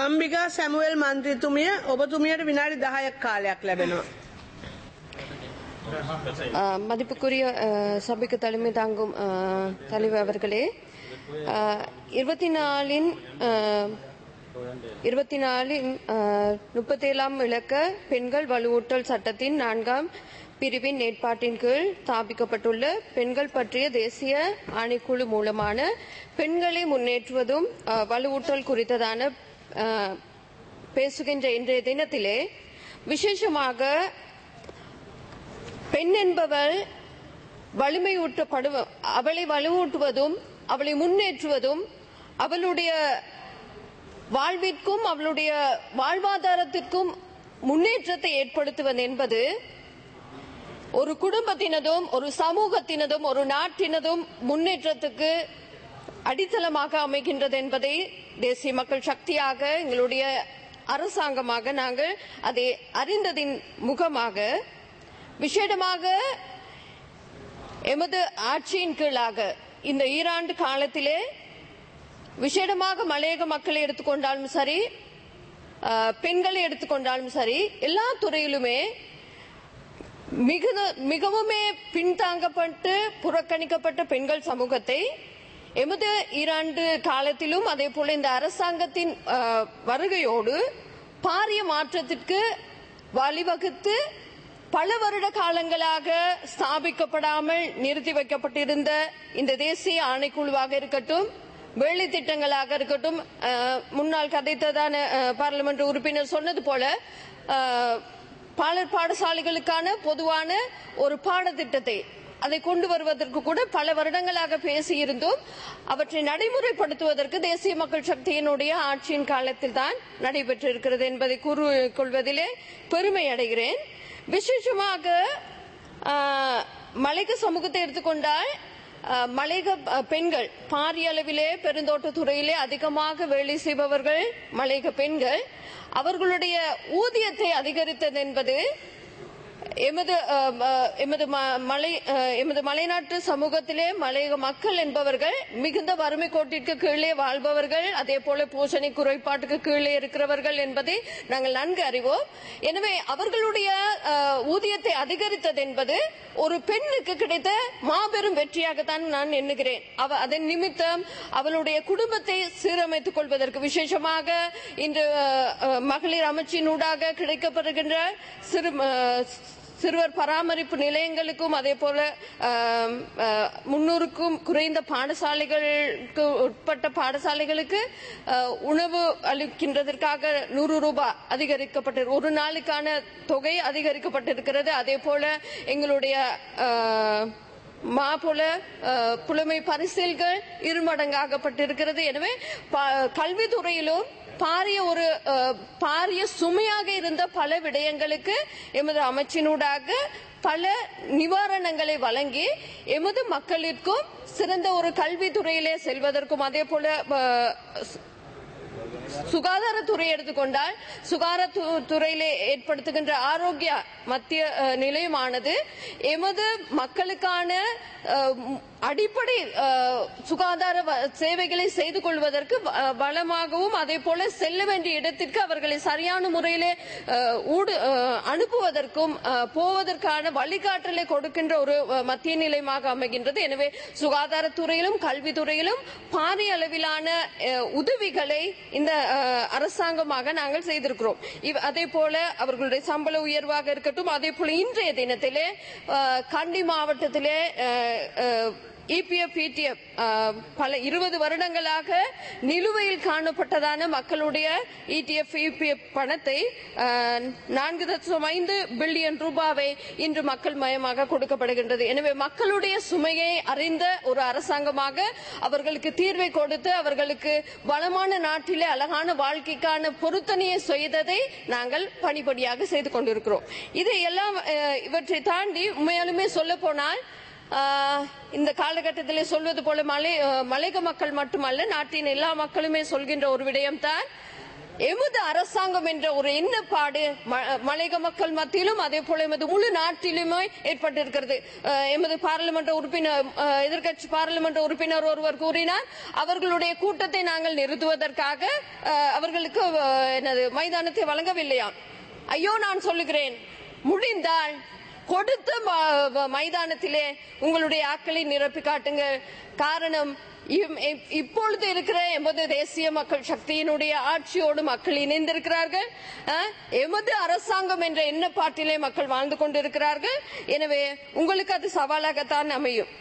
අම්බිකා සැමුවල් මන්ත්‍රීතුමිය ඔබතුමියට විනාඩි 10ක් කාලයක් ලැබෙනවා. அஹ், மதிப்புக்குரிய அஹ், சபைக்கு தலைமை தாங்கும் அஹ், தலைவர் அவர்களே அஹ், இருபத்தி நாலின் அஹ், இருபத்தி நாலின் அஹ், முப்பத்தேழாம் இலக்க பெண்கள் வலுவூட்டல் சட்டத்தின் நான்காம் பிரிவின் ஏற்பாட்டின் கீழ் ஸ்தாபிக்கப்பட்டுள்ள பெண்கள் பற்றிய தேசிய ஆணைக்குழு மூலமான பெண்களை முன்னேற்றுவதும் அஹ், வலுவூட்டல் குறித்ததான அஹ், பேசுகின்ற இன்றைய தினத்திலே விசேஷமாக பெண் என்பவள் வலிமையூட்டப்படு அவளை வலுவூட்டுவதும் அவளை முன்னேற்றுவதும் அவளுடைய வாழ்விற்கும் அவளுடைய வாழ்வாதாரத்திற்கும் முன்னேற்றத்தை ஏற்படுத்துவது என்பது ஒரு குடும்பத்தினதும் ஒரு சமூகத்தினதும் ஒரு நாட்டினதும் முன்னேற்றத்துக்கு அடித்தளமாக அமைகின்றது என்பதை தேசிய மக்கள் சக்தியாக எங்களுடைய அரசாங்கமாக நாங்கள் அதை அறிந்ததின் முகமாக விசேடமாக எமது ஆட்சியின் கீழாக இந்த ஈராண்டு காலத்திலே விசேடமாக மலையக மக்களை எடுத்துக்கொண்டாலும் சரி அஹ், பெண்களை எடுத்துக்கொண்டாலும் சரி எல்லா துறையிலுமே மிகுத மிகவுமே பின்தாங்கப்பட்டு புறக்கணிக்கப்பட்ட பெண்கள் சமூகத்தை எமது ஈராண்டு காலத்திலும் அதே போல இந்த அரசாங்கத்தின் அஹ், வருகையோடு பாரிய மாற்றத்திற்கு வழிவகுத்து பல வருட காலங்களாக ஸ்தாபிக்கப்படாமல் நிறுத்தி வைக்கப்பட்டிருந்த இந்த தேசிய ஆணைக்குழுவாக இருக்கட்டும் வேலை திட்டங்களாக இருக்கட்டும் அஹ், முன்னாள் கதைத்ததான அஹ், பார்லிமெண்ட் உறுப்பினர் சொன்னது போல அஹ், பாலர் பாடசாலைகளுக்கான பொதுவான ஒரு பாடத்திட்டத்தை அதை கொண்டு வருவதற்கு கூட பல வருடங்களாக பேசியிருந்தோம் அவற்றை நடைமுறைப்படுத்துவதற்கு தேசிய மக்கள் சக்தியினுடைய ஆட்சியின் காலத்தில் தான் நடைபெற்றிருக்கிறது என்பதை கூறிக்கொள்வதிலே பெருமை அடைகிறேன் விசேஷமாக ஆஹ், மலைக சமூகத்தை எடுத்துக்கொண்டால் ஆஹ், மலைக அஹ், பெண்கள் பாரிய அளவிலே பெருந்தோட்ட துறையிலே அதிகமாக வேலை செய்பவர்கள் மலைக பெண்கள் அவர்களுடைய ஊதியத்தை அதிகரித்தது என்பது எமது அஹ், அஹ், எமது ம- மலை அஹ், எமது மலைநாட்டு சமூகத்திலே மலையக மக்கள் என்பவர்கள் மிகுந்த வறுமை கோட்டிற்கு கீழே வாழ்பவர்கள் அதே போல போஷணை குறைபாட்டுக்கு கீழே இருக்கிறவர்கள் என்பதை நாங்கள் நன்கு அறிவோம் எனவே அவர்களுடைய அஹ், ஊதியத்தை அதிகரித்தது என்பது ஒரு பெண்ணுக்கு கிடைத்த மாபெரும் வெற்றியாகத்தான் நான் எண்ணுகிறேன் அவ அதன் நிமித்தம் அவளுடைய குடும்பத்தை சீரமைத்துக் கொள்வதற்கு விசேஷமாக இன்று அஹ், அஹ், மகளிர் அமைச்சினூடாக கிடைக்கப்படுகின்ற சிறு அஹ், சிறுவர் பராமரிப்பு நிலையங்களுக்கும் அதே போல ஆம், அஹ், முன்னூறுக்கும் குறைந்த பாடசாலைகளுக்கு உட்பட்ட பாடசாலைகளுக்கு அஹ், உணவு அளிக்கின்றதற்காக நூறு ரூபாய் அதிகரிக்கப்பட்டு ஒரு நாளுக்கான தொகை அதிகரிக்கப்பட்டிருக்கிறது அதே போல எங்களுடைய அஹ், மா போல அஹ், புலமை பரிசில்கள் இருமடங்காகப்பட்டிருக்கிறது எனவே ப- கல்வித்துறையிலும் பாரிய ஒரு அஹ், பாரிய சுமையாக இருந்த பல விடயங்களுக்கு எமது அமைச்சினூடாக பல நிவாரணங்களை வழங்கி எமது மக்களிற்கும் சிறந்த ஒரு கல்வித்துறையிலே செல்வதற்கும் அதே போல அஹ், சுகாதாரத்துறை எடுத்துக்கொண்டால் சுகாதாரத்துறையிலே ஏற்படுத்துகின்ற ஆரோக்கிய மத்திய அஹ், நிலையமானது எமது மக்களுக்கான அஹ், ம், அடிப்படை அஹ், சுகாதார வ- சேவைகளை செய்து கொள்வதற்கு வ- அஹ், வளமாகவும் அதே போல செல்ல வேண்டிய இடத்திற்கு அவர்களை சரியான முறையிலே அஹ், ஊடு அஹ், அனுப்புவதற்கும் அஹ், போவதற்கான வழிகாட்டலை கொடுக்கின்ற ஒரு அஹ், மத்திய நிலையமாக அமைகின்றது எனவே சுகாதாரத்துறையிலும் கல்வித்துறையிலும் பாரிய அளவிலான அஹ், உதவிகளை இந்த அஹ், அரசாங்கமாக நாங்கள் செய்திருக்கிறோம் இவ்- அதே போல அவர்களுடைய சம்பள உயர்வாக இருக்கட்டும் அதே போல இன்றைய தினத்திலே அஹ், கண்டி மாவட்டத்திலே இபிஎஃப் பிடிஎஃப் பல இருபது வருடங்களாக நிலுவையில் காணப்பட்டதான மக்களுடைய இடிஎஃப் இபிஎஃப் பணத்தை அஹ், நான்கு தசம் ஐந்து பில்லியன் ரூபாவை இன்று மக்கள் மயமாக கொடுக்கப்படுகின்றது எனவே மக்களுடைய சுமையை அறிந்த ஒரு அரசாங்கமாக அவர்களுக்கு தீர்வை கொடுத்து அவர்களுக்கு வளமான நாட்டிலே அழகான வாழ்க்கைக்கான பொருத்தனையை செய்ததை நாங்கள் பணிபடியாக செய்து கொண்டிருக்கிறோம் இதை எல்லாம் அஹ், இவற்றை தாண்டி உண்மையாலுமே சொல்ல போனால் ஆஹ், இந்த காலகட்டத்திலே சொல்வது போல மலை அஹ், மலையக மக்கள் மட்டுமல்ல நாட்டின் எல்லா மக்களுமே சொல்கின்ற ஒரு விடயம்தான் எமது அரசாங்கம் என்ற ஒரு எண்ணப்பாடு ம- மலையக மக்கள் மத்தியிலும் அதே போல எமது முழு நாட்டிலுமே ஏற்பட்டிருக்கிறது அஹ், எமது பாராளுமன்ற உறுப்பினர் அஹ், எதிர்க்கட்சி பாராளுமன்ற உறுப்பினர் ஒருவர் கூறினார் அவர்களுடைய கூட்டத்தை நாங்கள் நிறுத்துவதற்காக அஹ், அவர்களுக்கு அஹ், என்னது மைதானத்தை வழங்கவில்லையாம் ஐயோ நான் சொல்லுகிறேன் முடிந்தால் கொடுத்த ம- ம- மைதானத்திலே உங்களுடைய ஆக்களை நிரப்பி காட்டுங்க காரணம் இம்- இப்- இப்பொழுது இருக்கிற எமது தேசிய மக்கள் சக்தியினுடைய ஆட்சியோடு மக்கள் இணைந்திருக்கிறார்கள் அஹ், எமது அரசாங்கம் என்ற எண்ணப்பாட்டிலே மக்கள் வாழ்ந்து கொண்டிருக்கிறார்கள் எனவே உங்களுக்கு அது சவாலாகத்தான் அமையும்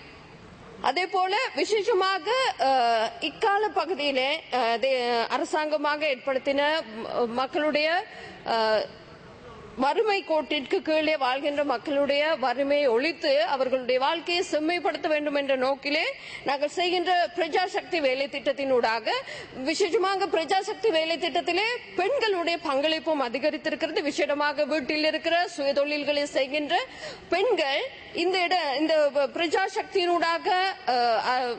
அதே போல விசேஷமாக அஹ், இக்கால பகுதியிலே அஹ், தே- அரசாங்கமாக ஏற்படுத்தின ம- மக்களுடைய அஹ், வறுமை கோட்டிற்கு கீழே வாழ்கின்ற மக்களுடைய வறுமையை ஒழித்து அவர்களுடைய வாழ்க்கையை செம்மைப்படுத்த வேண்டும் என்ற நோக்கிலே நாங்கள் செய்கின்ற பிரஜா சக்தி வேலை திட்டத்தினூடாக விசேஷமாக பிரஜா சக்தி வேலை திட்டத்திலே பெண்களுடைய பங்களிப்பும் அதிகரித்திருக்கிறது விசேடமாக வீட்டில் இருக்கிற சுய தொழில்களை செய்கின்ற பெண்கள் இந்த இட இந்த பிரஜா சக்தியினூடாக அஹ், அஹ்,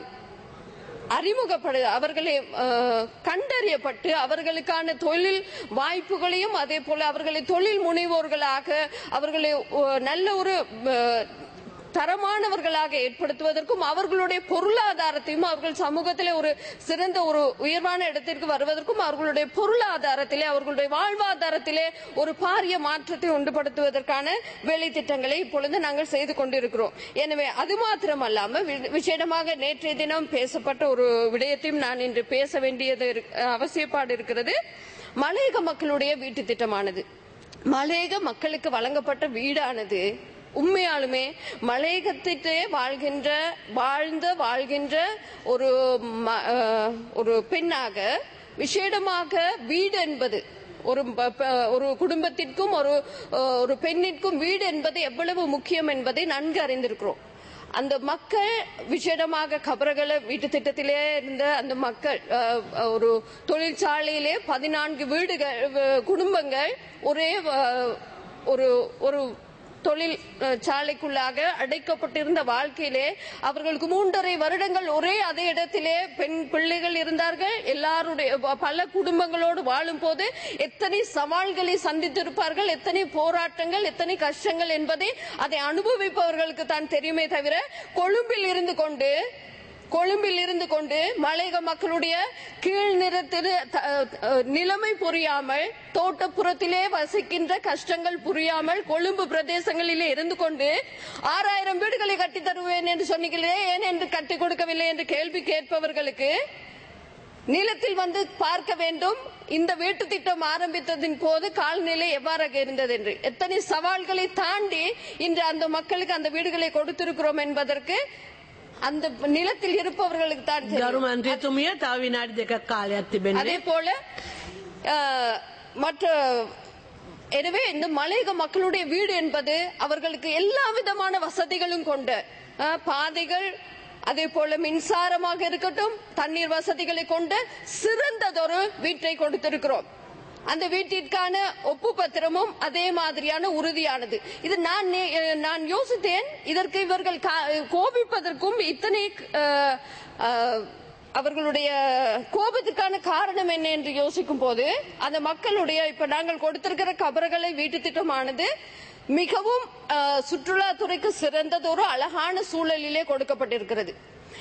அறிமுகப்படு அவர்களை அஹ், கண்டறியப்பட்டு அவர்களுக்கான தொழில் வாய்ப்புகளையும் அதே போல அவர்களை தொழில் முனைவோர்களாக அவர்களை அஹ், நல்ல ஒரு அஹ், தரமானவர்களாக ஏற்படுத்துவதற்கும் அவர்களுடைய பொருளாதாரத்தையும் அவர்கள் சமூகத்திலே ஒரு சிறந்த ஒரு உயர்வான இடத்திற்கு வருவதற்கும் அவர்களுடைய பொருளாதாரத்திலே அவர்களுடைய வாழ்வாதாரத்திலே ஒரு பாரிய மாற்றத்தை உண்டுபடுத்துவதற்கான வேலை திட்டங்களை இப்பொழுது நாங்கள் செய்து கொண்டிருக்கிறோம் எனவே அது மாத்திரமல்லாம வி- விசேடமாக நேற்றைய தினம் பேசப்பட்ட ஒரு விடயத்தையும் நான் இன்று பேச வேண்டியது இருக்- அவசியப்பாடு இருக்கிறது மலையக மக்களுடைய வீட்டு திட்டமானது மலையக மக்களுக்கு வழங்கப்பட்ட வீடானது உண்மையாலுமே மலையகத்திலே வாழ்கின்ற வாழ்ந்த வாழ்கின்ற ஒரு ம- அஹ், ஒரு பெண்ணாக விசேடமாக வீடு என்பது ஒரு ப- ப- ஒரு குடும்பத்திற்கும் ஒரு அஹ், ஒரு பெண்ணிற்கும் வீடு என்பது எவ்வளவு முக்கியம் என்பதை நன்கு அறிந்திருக்கிறோம் அந்த மக்கள் விசேடமாக கபரகல வீட்டு திட்டத்திலே இருந்த அந்த மக்கள் அஹ், ஒரு தொழிற்சாலையிலே பதினான்கு வீடுகள் அஹ், குடும்பங்கள் ஒரே அஹ், ஒரு ஒரு தொழில் அஹ், சாலைக்குள்ளாக அடைக்கப்பட்டிருந்த வாழ்க்கையிலே அவர்களுக்கு மூன்றரை வருடங்கள் ஒரே அதே இடத்திலே பெண் பிள்ளைகள் இருந்தார்கள் எல்லாருடைய ப- பல குடும்பங்களோடு வாழும் போது எத்தனை சவால்களை சந்தித்திருப்பார்கள் எத்தனை போராட்டங்கள் எத்தனை கஷ்டங்கள் என்பதை அதை அனுபவிப்பவர்களுக்கு தான் தெரியுமே தவிர கொழும்பில் இருந்து கொண்டு கொழும்பில் இருந்து கொண்டு மலையக மக்களுடைய கீழ் நிறத்தில் த- அஹ் நிலைமை புரியாமல் தோட்டப்புறத்திலே வசிக்கின்ற கஷ்டங்கள் புரியாமல் கொழும்பு பிரதேசங்களிலே இருந்து கொண்டு ஆறாயிரம் வீடுகளை கட்டி தருவேன் என்று சொன்னீங்களே ஏன் என்று கட்டி கொடுக்கவில்லை என்று கேள்வி கேட்பவர்களுக்கு நிலத்தில் வந்து பார்க்க வேண்டும் இந்த வீட்டு திட்டம் ஆரம்பித்ததின் போது கால்நிலை எவ்வாறாக இருந்தது என்று எத்தனை சவால்களை தாண்டி இன்று அந்த மக்களுக்கு அந்த வீடுகளை கொடுத்திருக்கிறோம் என்பதற்கு அந்த நிலத்தில் இருப்பவர்களுக்கு தான் தெரியும். ගරු මන්ත්‍රීතුමිය තව විනාඩි දෙකක් කාලයක් තිබෙන්නේ. அதே போல அஹ், மற்ற எனவே இந்த மலையக மக்களுடைய வீடு என்பது அவர்களுக்கு எல்லா விதமான வசதிகளும் கொண்ட அஹ், பாதைகள் அதே போல மின்சாரமாக இருக்கட்டும் தண்ணீர் வசதிகளை கொண்ட சிறந்ததொரு வீட்டை கொடுத்திருக்கிறோம் அந்த வீட்டிற்கான ஒப்பு பத்திரமும் அதே மாதிரியான உறுதியானது இது நான் நே- அஹ், நான் யோசித்தேன் இதற்கு இவர்கள் கா- கோபிப்பதற்கும் இத்தனை அஹ், அஹ், அவர்களுடைய கோபத்துக்கான காரணம் என்ன என்று யோசிக்கும் போது அந்த மக்களுடைய இப்ப நாங்கள் கொடுத்திருக்கிற கபறுகளை வீட்டு திட்டமானது மிகவும் அஹ், சுற்றுலாத்துறைக்கு சிறந்ததொரு அழகான சூழலிலே கொடுக்கப்பட்டிருக்கிறது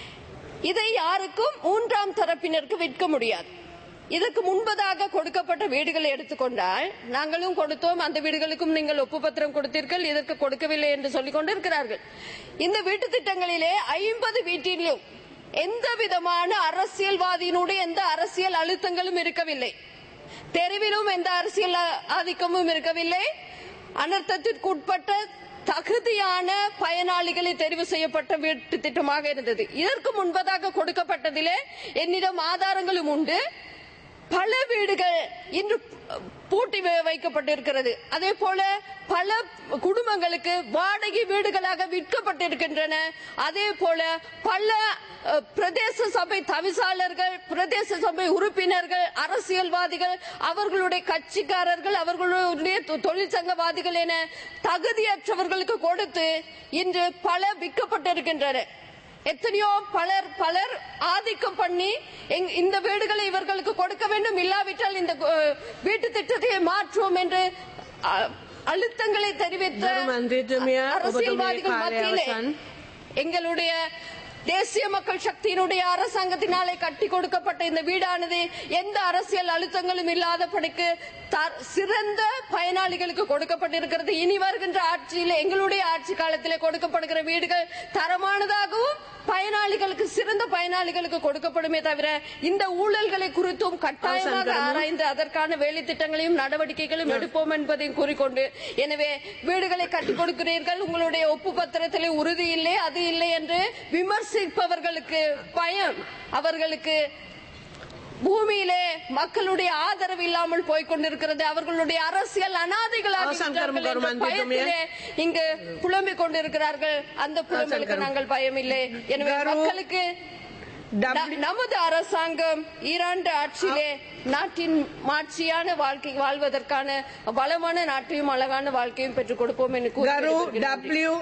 இதை யாருக்கும் மூன்றாம் தரப்பினருக்கு விற்க முடியாது இதற்கு முன்பதாக கொடுக்கப்பட்ட வீடுகளை எடுத்துக்கொண்டால் நாங்களும் கொடுத்தோம் அந்த வீடுகளுக்கும் நீங்கள் ஒப்புப்பத்திரம் கொடுத்தீர்கள் இதற்கு கொடுக்கவில்லை என்று சொல்லிக் கொண்டிருக்கிறார்கள் இந்த வீட்டு திட்டங்களிலே ஐம்பது வீட்டிலும் எந்த விதமான அரசியல்வாதியினுடைய எந்த அரசியல் அழுத்தங்களும் இருக்கவில்லை தெருவிலும் எந்த அரசியல் ஆ- ஆதிக்கமும் இருக்கவில்லை அனர்த்தத்திற்கு உட்பட்ட தகுதியான பயனாளிகளை தெரிவு செய்யப்பட்ட வீட்டு திட்டமாக இருந்தது இதற்கு முன்பதாக கொடுக்கப்பட்டதிலே என்னிடம் ஆதாரங்களும் உண்டு பல வீடுகள் இன்று பூட்டி வை- வைக்கப்பட்டிருக்கிறது அதே போல பல குடும்பங்களுக்கு வாடகை வீடுகளாக விற்கப்பட்டிருக்கின்றன அதே போல பல அஹ், பிரதேச சபை தவிசாளர்கள் பிரதேச சபை உறுப்பினர்கள் அரசியல்வாதிகள் அவர்களுடைய கட்சிக்காரர்கள் அவர்களுடைய தொ- தொழிற்சங்கவாதிகள் என தகுதியற்றவர்களுக்கு கொடுத்து இன்று பல விற்கப்பட்டிருக்கின்றன எத்தனையோ பலர் பலர் ஆதிக்கம் பண்ணி எங்- இந்த வீடுகளை இவர்களுக்கு கொடுக்க வேண்டும் இல்லாவிட்டால் இந்த அஹ், வீட்டு திட்டத்தை மாற்றுவோம் என்று அஹ், அழுத்தங்களை தெரிவித்த கரு மந்திரிතුமியா, அரசியல்வாதிகள் ඔබතුමියගේ කාලය மத்தியிலே අවසන්. எங்களுடைய தேசிய மக்கள் சக்தியினுடைய அரசாங்கத்தினாலே கட்டி கொடுக்கப்பட்ட இந்த வீடானது எந்த அரசியல் அழுத்தங்களும் இல்லாதபடிக்கு த- சிறந்த பயனாளிகளுக்கு கொடுக்கப்பட்டிருக்கிறது இனி வருகின்ற ஆட்சியில் எங்களுடைய ஆட்சி காலத்திலே கொடுக்கப்படுகிற வீடுகள் தரமானதாகவும் பயனாளிகளுக்கு சிறந்த பயனாளிகளுக்கு கொடுக்கப்படுமே தவிர இந்த ஊழல்களை குறித்தும் கட்டாயமாக அவசரம் ஆராய்ந்து அதற்கான வேலை திட்டங்களையும் நடவடிக்கைகளும் எடுப்போம் என்பதையும் கூறிக்கொண்டு எனவே வீடுகளை கட்டிக் கொடுக்கிறீர்கள் உங்களுடைய ஒப்பு பத்திரத்திலே உறுதி இல்லை அது இல்லை என்று விமர்சிப்பவர்களுக்கு பயம் அவர்களுக்கு பூமியிலே மக்களுடைய ஆதரவு இல்லாமல் போய்க் கொண்டிருக்கிறது அவர்களுடைய அரசியல் அனாதைகளாக அவசரம் இருக்கிறார்கள் என்ற கரும கரும பயத்திலே இங்கு புலம்பிக் கொண்டிருக்கிறார்கள் அந்த புலம்பலுக்கு கரும. நாங்கள் பயமில்லை எனவே கரு. மக்களுக்கு W- ந- நமது அரசாங்கம் ஈராண்டு ஆட்சியிலே நாட்டின் மாட்சியான வாழ்க்கை வாழ்வதற்கான வளமான நாட்டையும் அழகான வாழ்க்கையும் பெற்றுக் கொடுப்போம் என்று கூறி ගරු விடைபெறுகிறேன். W